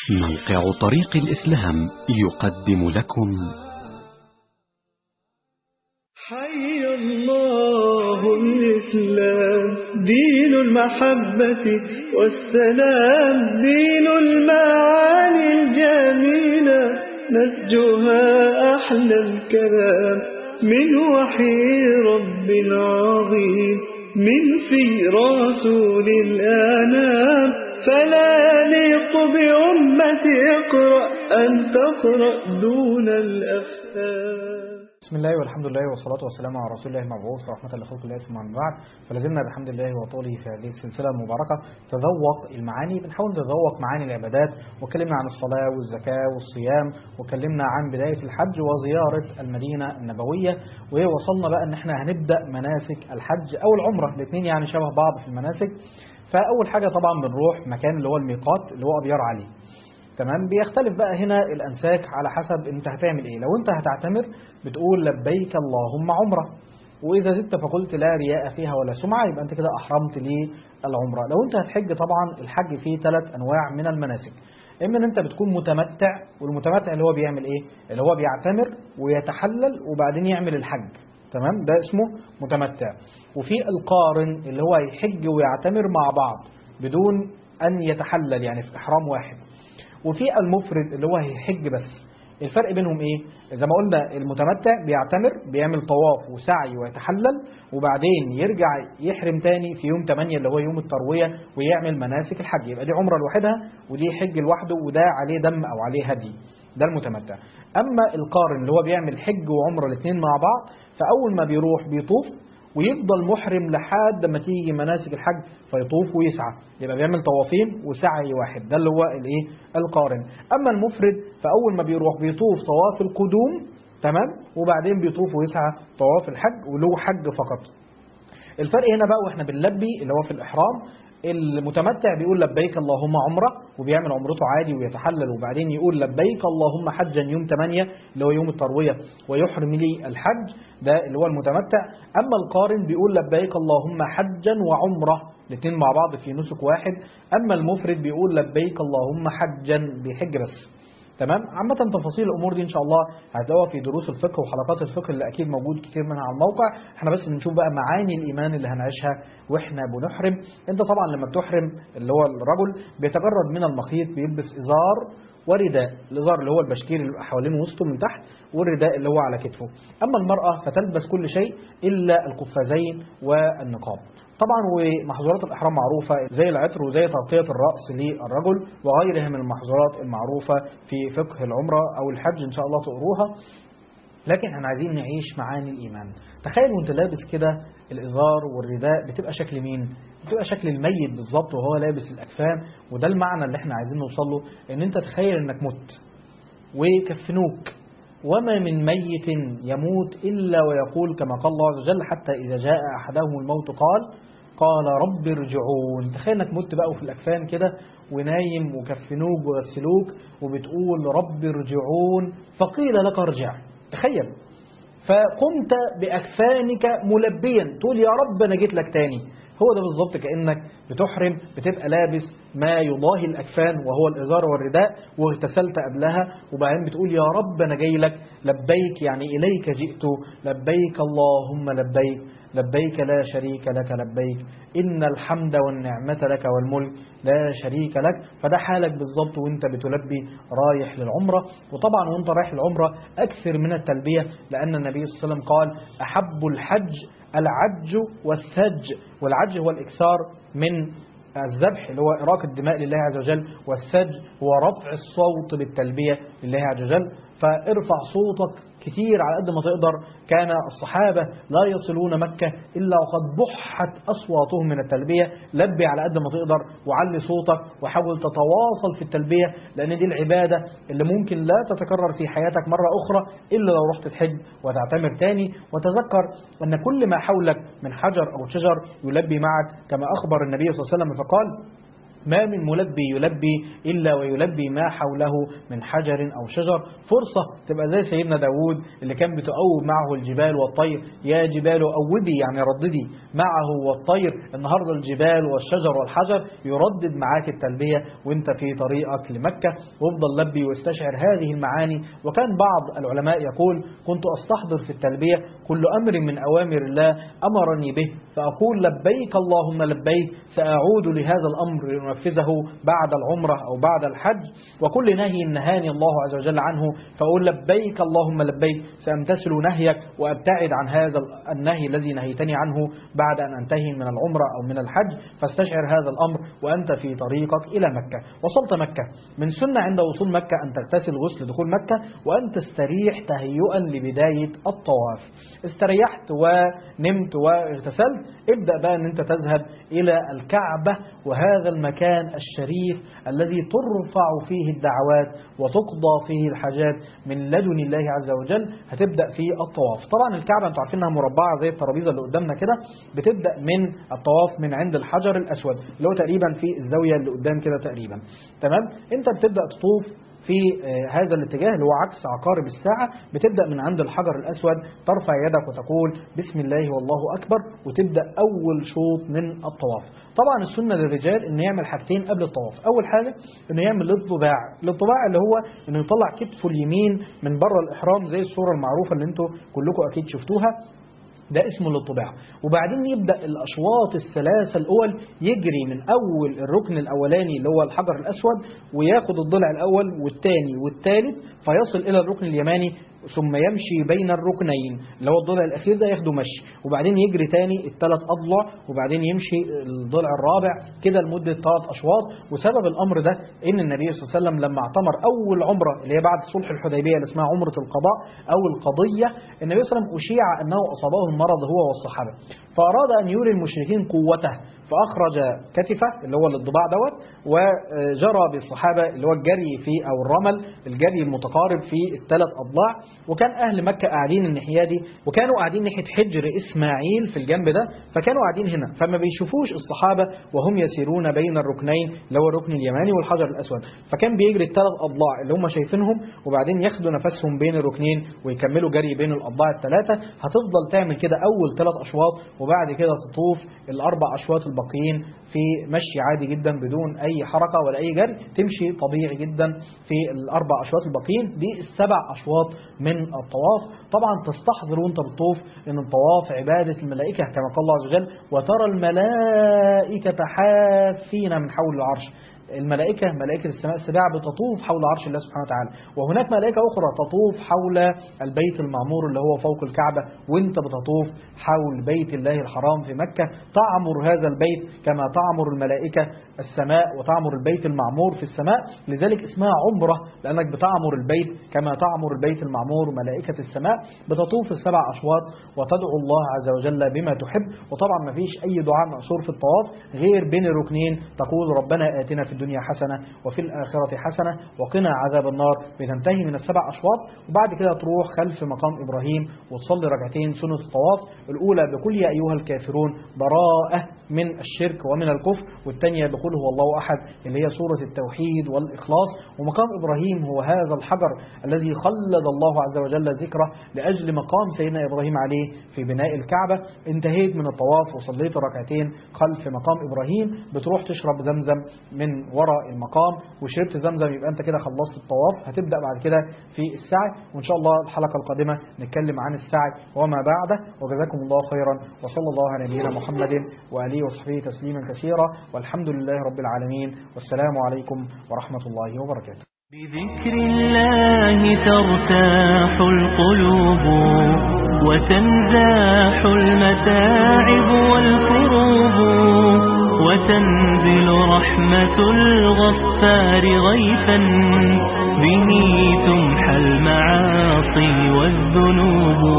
موقع طريق الإسلام يقدم لكم حي الله الإسلام دين المحبة والسلام دين المعاني الجميلة نسجها أحلى الكلام من وحي رب عظيم من في رسول الآنام فلا يليق بأمة اقرأ أن تقرأ دون الأفهام بسم الله والحمد لله والصلاة والسلام على رسول الله المبعوث رحمة لخلق الله ثم من بعد فلازلنا بحمد الله وطوله في هذه السلسلة المباركة تذوق المعاني بنحاول نتذوق معاني العبادات وكلمنا عن الصلاة والزكاة والصيام وكلمنا عن بداية الحج وزيارة المدينة النبوية ووصلنا بقى ان احنا هنبدأ مناسك الحج او العمرة الاثنين يعني شبه بعض في المناسك فأول حاجة طبعا بنروح مكان اللي هو الميقات اللي هو أبيار علي تمام بيختلف بقى هنا الأنساك على حسب انت هتعمل ايه لو انت هتعتمر بتقول لبيك اللهم عمرة وإذا زدت فقلت لا رياء فيها ولا سمعة يبقى انت كده أحرمت للعمرة لو انت هتحج طبعا الحج فيه ثلاث أنواع من المناسك إما ان انت بتكون متمتع والمتمتع اللي هو بيعمل ايه اللي هو بيعتمر ويتحلل وبعدين يعمل الحج تمام ده اسمه متمتع وفي القارن اللي هو يحج ويعتمر مع بعض بدون أن يتحلل يعني في إحرام واحد وفي المفرد اللي هو هيحج بس الفرق بينهم ايه زي ما قلنا المتمتع بيعتمر بيعمل طواف وسعي ويتحلل وبعدين يرجع يحرم تاني في يوم 8 اللي هو يوم التروية ويعمل مناسك الحج يبقى دي عمرة لوحدها ودي حج لوحده وده عليه دم او عليه هدي ده المتمتع اما القارن اللي هو بيعمل حج وعمرة الاثنين مع بعض فاول ما بيروح بيطوف ويفضل محرم لحد ما تيجي مناسك الحج فيطوف ويسعى يبقى بيعمل طوافين وسعي واحد ده اللي هو الايه القارن اما المفرد فاول ما بيروح بيطوف طواف القدوم تمام وبعدين بيطوف ويسعى طواف الحج وله حج فقط الفرق هنا بقى واحنا بنلبي اللي هو في الاحرام المتمتع بيقول لبيك اللهم عمرة وبيعمل عمرته عادي ويتحلل وبعدين يقول لبيك اللهم حجا يوم 8 اللي هو يوم التروية ويحرم لي الحج ده اللي هو المتمتع أما القارن بيقول لبيك اللهم حجا وعمرة الاثنين مع بعض في نسك واحد أما المفرد بيقول لبيك اللهم حجا بيحج بس تمام عامة تفاصيل الأمور دي إن شاء الله هتلاقوها في دروس الفقه وحلقات الفقه اللي أكيد موجود كتير منها على الموقع احنا بس بنشوف بقى معاني الإيمان اللي هنعيشها وإحنا بنحرم أنت طبعا لما بتحرم اللي هو الرجل بيتجرد من المخيط بيلبس إزار ورداء الإزار اللي هو البشكير اللي حوالين وسطه من تحت والرداء اللي هو على كتفه أما المرأة فتلبس كل شيء إلا القفازين والنقاب طبعا ومحظورات الإحرام معروفة زي العطر وزي تغطية الرأس للرجل وغيرها من المحظورات المعروفة في فقه العمرة أو الحج إن شاء الله تقروها لكن احنا عايزين نعيش معاني الإيمان تخيل وانت لابس كده الإزار والرداء بتبقى شكل مين؟ بتبقى شكل الميت بالظبط وهو لابس الأكفان وده المعنى اللي احنا عايزين نوصل له ان انت تخيل انك مت ويكفنوك وما من ميت يموت إلا ويقول كما قال الله عز وجل حتى إذا جاء أحدهم الموت قال قال رب ارجعون تخيل انك مت بقى في الأكفان كده ونايم وكفنوك وغسلوك وبتقول رب ارجعون فقيل لك ارجع تخيل فقمت بأكفانك ملبيا تقول يا رب أنا جيت لك تاني هو ده بالظبط كأنك بتحرم بتبقى لابس ما يضاهي الأكفان وهو الإزار والرداء واغتسلت قبلها وبعدين بتقول يا رب أنا جاي لك لبيك يعني إليك جئت لبيك اللهم لبيك لبيك لا شريك لك لبيك إن الحمد والنعمة لك والملك لا شريك لك فده حالك بالظبط وانت بتلبي رايح للعمرة وطبعا وانت رايح للعمرة أكثر من التلبية لأن النبي صلى الله عليه وسلم قال أحب الحج العج والثج والعج هو الإكثار من الذبح اللي هو إراق الدماء لله عز وجل والثج هو رفع الصوت بالتلبية لله عز وجل فارفع صوتك كتير على قد ما تقدر كان الصحابة لا يصلون مكة إلا وقد بحت أصواتهم من التلبية لبي على قد ما تقدر وعلي صوتك وحاول تتواصل في التلبية لأن دي العبادة اللي ممكن لا تتكرر في حياتك مرة أخرى إلا لو رحت تحج وتعتمر تاني وتذكر أن كل ما حولك من حجر أو شجر يلبي معك كما أخبر النبي صلى الله عليه وسلم فقال ما من ملبي يلبي إلا ويلبي ما حوله من حجر أو شجر فرصة تبقى زي سيدنا داود اللي كان بتؤوب معه الجبال والطير يا جبال أوبي يعني رددي معه والطير النهاردة الجبال والشجر والحجر يردد معاك التلبية وانت في طريقك لمكة وافضل لبي واستشعر هذه المعاني وكان بعض العلماء يقول كنت أستحضر في التلبية كل أمر من أوامر الله أمرني به فأقول لبيك اللهم لبيك سأعود لهذا الأمر لننفذه بعد العمرة أو بعد الحج وكل نهي نهاني الله عز وجل عنه فأقول لبيك اللهم لبيك سأمتثل نهيك وأبتعد عن هذا النهي الذي نهيتني عنه بعد أن أنتهي من العمرة أو من الحج فاستشعر هذا الأمر وأنت في طريقك إلى مكة وصلت مكة من سنة عند وصول مكة أن تغتسل غسل دخول مكة وأن تستريح تهيئا لبداية الطواف استريحت ونمت واغتسلت ابدأ بقى أن أنت تذهب إلى الكعبة وهذا المكان الشريف الذي ترفع فيه الدعوات وتقضى فيه الحاجات من لدن الله عز وجل هتبدأ في الطواف طبعا الكعبة انتوا عارفين انها مربعة زي الترابيزة اللي قدامنا كده بتبدأ من الطواف من عند الحجر الأسود اللي هو تقريبا في الزاوية اللي قدام كده تقريبا تمام انت بتبدأ تطوف في هذا الاتجاه اللي هو عكس عقارب الساعة بتبدأ من عند الحجر الأسود ترفع يدك وتقول بسم الله والله أكبر وتبدأ أول شوط من الطواف طبعا السنة للرجال أن يعمل حاجتين قبل الطواف أول حاجة أنه يعمل الاطباع الاطباع اللي هو أنه يطلع كتفه اليمين من بره الإحرام زي الصورة المعروفة اللي انتوا كلكم أكيد شفتوها ده اسمه الاطباع وبعدين يبدأ الأشواط الثلاثة الأول يجري من أول الركن الأولاني اللي هو الحجر الأسود وياخد الضلع الأول والثاني والثالث فيصل إلى الركن اليماني ثم يمشي بين الركنين اللي هو الضلع الأخير ده ياخده مشي وبعدين يجري تاني الثلاث أضلع وبعدين يمشي الضلع الرابع كده لمدة ثلاث أشواط وسبب الأمر ده إن النبي صلى الله عليه وسلم لما اعتمر أول عمرة اللي هي بعد صلح الحديبية اللي اسمها عمرة القضاء أو القضية النبي صلى الله عليه وسلم أشيع أنه أصابه المرض هو والصحابة فأراد أن يري المشركين قوته فأخرج كتفه اللي هو الضباع دوت وجرى بالصحابة اللي هو الجري في أو الرمل الجري المتقارب في الثلاث أضلاع وكان أهل مكة قاعدين الناحية دي وكانوا قاعدين ناحية حجر إسماعيل في الجنب ده فكانوا قاعدين هنا فما بيشوفوش الصحابة وهم يسيرون بين الركنين اللي هو الركن اليماني والحجر الأسود فكان بيجري الثلاث أضلاع اللي هم شايفينهم وبعدين ياخدوا نفسهم بين الركنين ويكملوا جري بين الأضلاع الثلاثة هتفضل تعمل كده أول ثلاث أشواط وبعد كده تطوف الأربع أشواط الباقيين في مشي عادي جدا بدون أي حركة ولا أي جري تمشي طبيعي جدا في الأربع أشواط الباقيين دي السبع أشواط من الطواف طبعا تستحضر وانت بتطوف ان الطواف عبادة الملائكة كما قال الله عز وجل وترى الملائكة حافين من حول العرش الملائكة ملائكة السماء السباع بتطوف حول عرش الله سبحانه وتعالى وهناك ملائكة أخرى تطوف حول البيت المعمور اللي هو فوق الكعبة وانت بتطوف حول بيت الله الحرام في مكة تعمر هذا البيت كما تعمر الملائكة السماء وتعمر البيت المعمور في السماء لذلك اسمها عمرة لأنك بتعمر البيت كما تعمر البيت المعمور ملائكة السماء بتطوف السبع أشواط وتدعو الله عز وجل بما تحب وطبعا ما فيش أي دعاء مأسور في الطواف غير بين الركنين تقول ربنا آتنا في الدنيا حسنة وفي الآخرة حسنة وقنا عذاب النار بتنتهي من السبع أشواط وبعد كده تروح خلف مقام إبراهيم وتصلي ركعتين سنة الطواف الأولى بقول يا أيها الكافرون براءة من الشرك ومن الكفر والثانية بقول هو الله أحد اللي هي سورة التوحيد والإخلاص ومقام إبراهيم هو هذا الحجر الذي خلد الله عز وجل ذكره لأجل مقام سيدنا إبراهيم عليه في بناء الكعبة انتهيت من الطواف وصليت ركعتين خلف مقام إبراهيم بتروح تشرب زمزم من وراء المقام وشربت زمزم يبقى أنت كده خلصت الطواف هتبدأ بعد كده في السعي وإن شاء الله الحلقة القادمة نتكلم عن السعي وما بعده وجزاكم الله خيرا وصلى الله على نبينا محمد وآله وصحبه تسليما كثيرا والحمد لله رب العالمين والسلام عليكم ورحمة الله وبركاته بذكر الله ترتاح القلوب وتنزاح المتاعب والكروب وتنزل رحمة الغفار غيثا به تمحى المعاصي والذنوب